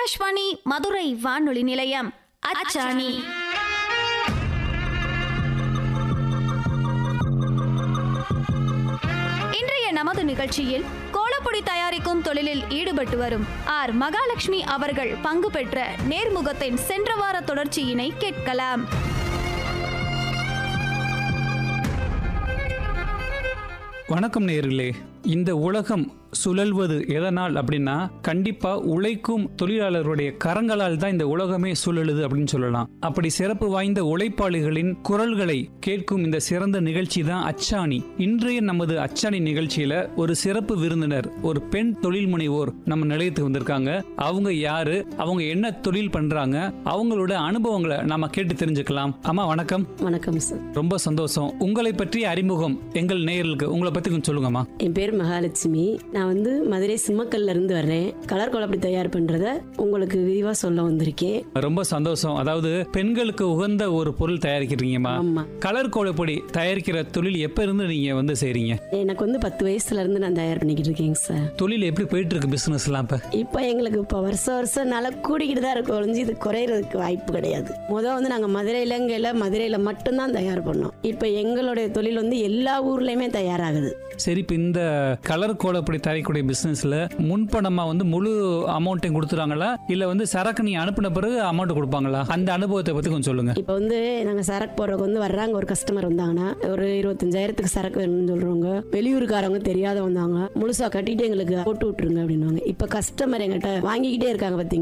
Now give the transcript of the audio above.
ஆகாஷ்வாணி மதுரை வானொலி நிலையம் அச்சாணி இன்றைய நமது நிகழ்ச்சியில் கோலப்பொடி தயாரிக்கும் தொழிலில் ஈடுபட்டு வரும் ஆர் மகாலட்சுமி அவர்கள் பங்கு பெற்ற நேர்முகத்தின் சென்ற வார தொடர்ச்சியினை கேட்கலாம் வணக்கம் நேயர்களே இந்த உலகம் சுழல்வது எதனால் அப்படின்னா கண்டிப்பா உழைக்கும் தொழிலாளர்களுடைய கரங்களால் தான் இந்த உலகமே சுழலுது அப்படின்னு சொல்லலாம் அப்படி சிறப்பு வாய்ந்த உழைப்பாளிகளின் குரல்களை கேட்கும் இந்த சிறந்த நிகழ்ச்சி தான் அச்சாணி இன்றைய நமது அச்சாணி நிகழ்ச்சியில ஒரு சிறப்பு விருந்தினர் ஒரு பெண் தொழில் முனைவோர் நம்ம நிலையத்துக்கு வந்திருக்காங்க அவங்க யாரு அவங்க என்ன தொழில் பண்றாங்க அவங்களோட அனுபவங்களை நாம கேட்டு தெரிஞ்சுக்கலாம் அம்மா வணக்கம் வணக்கம் சார் ரொம்ப சந்தோஷம் உங்களை பற்றிய அறிமுகம் எங்கள் நேயர்களுக்கு உங்களை பத்தி கொஞ்சம் சொல்லுங்கம்மா என் பேர் மகாலட்சுமி நான் வந்து மதுரை சிம்மக்கல்ல இருந்து வர்றேன் கலர் குழப்படி தயார் பண்றத உங்களுக்கு விரிவா சொல்ல வந்திருக்கேன் ரொம்ப சந்தோஷம் அதாவது பெண்களுக்கு உகந்த ஒரு பொருள் தயாரிக்கிறீங்கம்மா ஆமா கலர் கோலப்பொடி தயாரிக்கிற தொழில் எப்ப இருந்து நீங்க வந்து செய்றீங்க எனக்கு வந்து பத்து வயசுல இருந்து நான் தயார் பண்ணிக்கிட்டு இருக்கேங்க சார் தொழில் எப்படி போயிட்டு இருக்கு பிசினஸ்லாம் இப்ப இப்போ எங்களுக்கு இப்போ வருஷம் வருஷம் நல்லா கூடிக்கிட்டு தான் இருக்கும் ஒழிஞ்சு இது குறையிறதுக்கு வாய்ப்பு கிடையாது முதல் வந்து நாங்கள் மதுரையிலங்கையில் மதுரையில் மட்டும்தான் தயார் பண்ணோம் இப்போ எங்களுடைய தொழில் வந்து எல்லா ஊர்லேயுமே தயாராகுது சரி இப்ப இந்த கலர் கோலப்பொடி தயாரிக்கக்கூடிய பிசினஸ்ல முன்பணமா வந்து முழு அமௌண்ட்டையும் கொடுத்துறாங்களா இல்ல வந்து சரக்கு நீ அனுப்பின பிறகு அமௌண்ட் கொடுப்பாங்களா அந்த அனுபவத்தை பத்தி கொஞ்சம் சொல்லுங்க இப்போ வந்து நாங்கள் சரக்கு போடுறதுக்கு வந்து வர்றாங்க ஒரு கஸ்டமர் வந்தாங்கன்னா ஒரு இருபத்தஞ்சாயிரத்துக்கு சரக்கு வேணும்னு சொல்கிறவங்க வெளியூருக்காரவங்க தெரியாத வந்தாங்க முழுசாக கட்டிட்டு எங்களுக்கு போட்டு விட்டுருங்க அப்படின்னுவாங்க இப்போ கஸ்டமர் எங்கள்கிட்ட வாங்கிக்கிட்டே இருக்காங்க பார்த்தீங்க